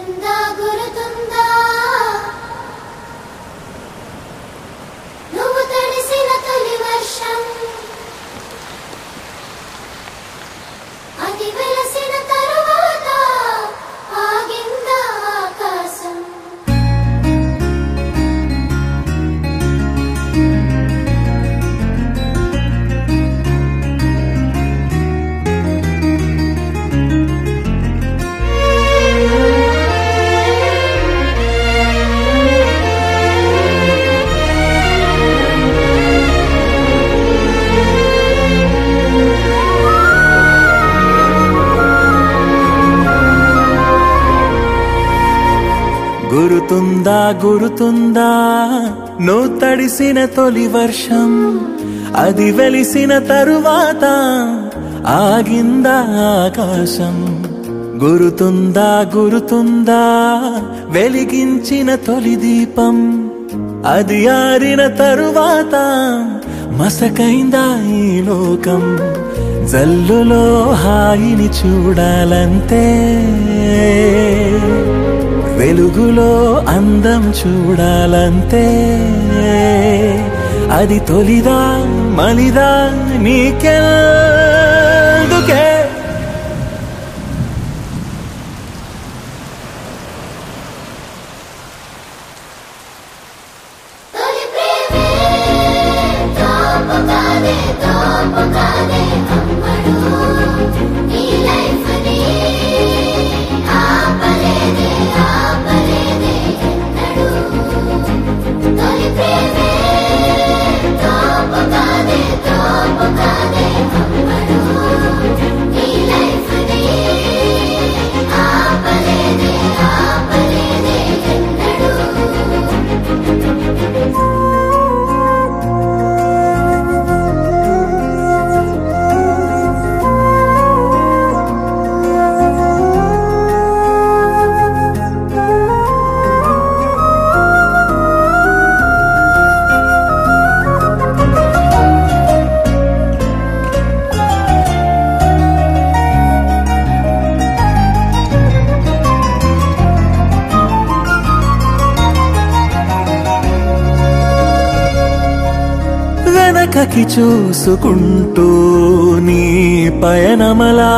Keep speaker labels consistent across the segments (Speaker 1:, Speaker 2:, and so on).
Speaker 1: గురుతుందా గురుతుందా నువ్వు తడిసిన తొలి వర్షం అది వెలసిన తరువాత ఆగిందా ఆకాశం
Speaker 2: గురుతుందా గురుతుందా నువ్వు తడిసిన తొలి వర్షం అది వెలిసిన తరువాత ఆగిందా ఆకాశం గురుతుందా గురుతుందా వెలిగించిన తొలి దీపం అది ఆరిన తరువాత మసకైందా ఈ లోకం జల్లులో హాయిని చూడాలంతే వెలుగులో అందం చూడాలంతే అది తొలిదా మలిదా నీకెల్దుకే
Speaker 1: తొలి ప్రేమే తోపు కాదే తోపు కాదే అమ్మడు ఈ లైఫ్ ని ఆపలేదే ఆపలేదే ఎన్నడు తొలి ప్రేమే తోపు కాదే తోపు కాదే అమ్మడు ఈ లైఫ్ ని ఆపలేదే ఆపలేదే ఎన్నడు
Speaker 2: వెనకకి చూసుకుంటూ నీ పయనమలా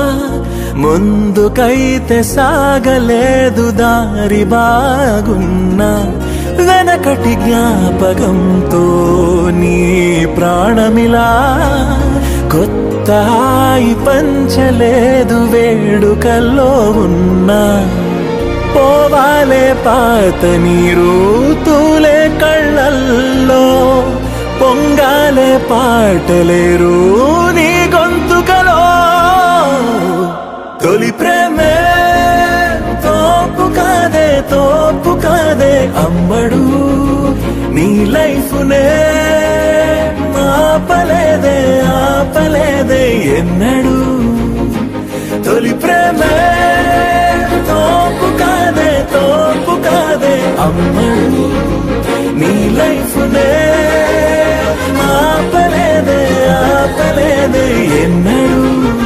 Speaker 2: ముందుకైతే సాగలేదు దారి బాగున్నా వెనకటి జ్ఞాపకంతో నీ ప్రాణమిలా కొత్త హాయి పంచలేదు వేడుకల్లో ఉన్నా పోవాలే పాత నీరు తూలే కళ్ళల్లో పొంగాలే పాటలేరు నీ గొంతుకలో తొలి ప్రేమే తోపు కాదే తోపు కాదే అమ్మడు నీ లైఫ్ నే ఆపలేదే ఆపలేదే ఎన్నడు తొలి ప్రేమే తోపు కాదే తోపు కాదే అమ్మడు నీ లైఫ్ నే ఆపలేదే ఆపలేదే ఎన్నడు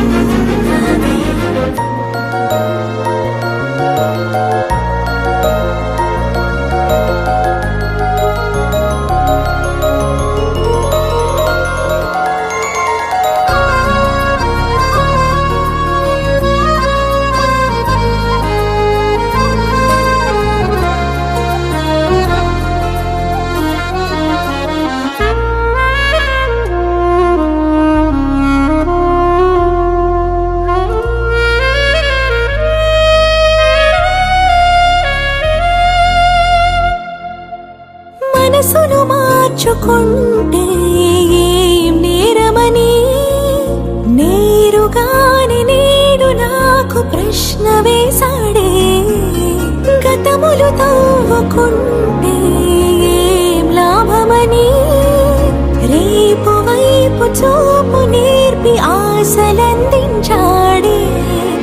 Speaker 3: మనసును మార్చుకుంటే ఏం నేరమని నేరుగాని నేడు నాకు ప్రశ్న వేశాడే గతములు తవ్వుకుంటే ఏం లాభమని రేపు వైపు చూపు నేర్పి ఆశలందించాడే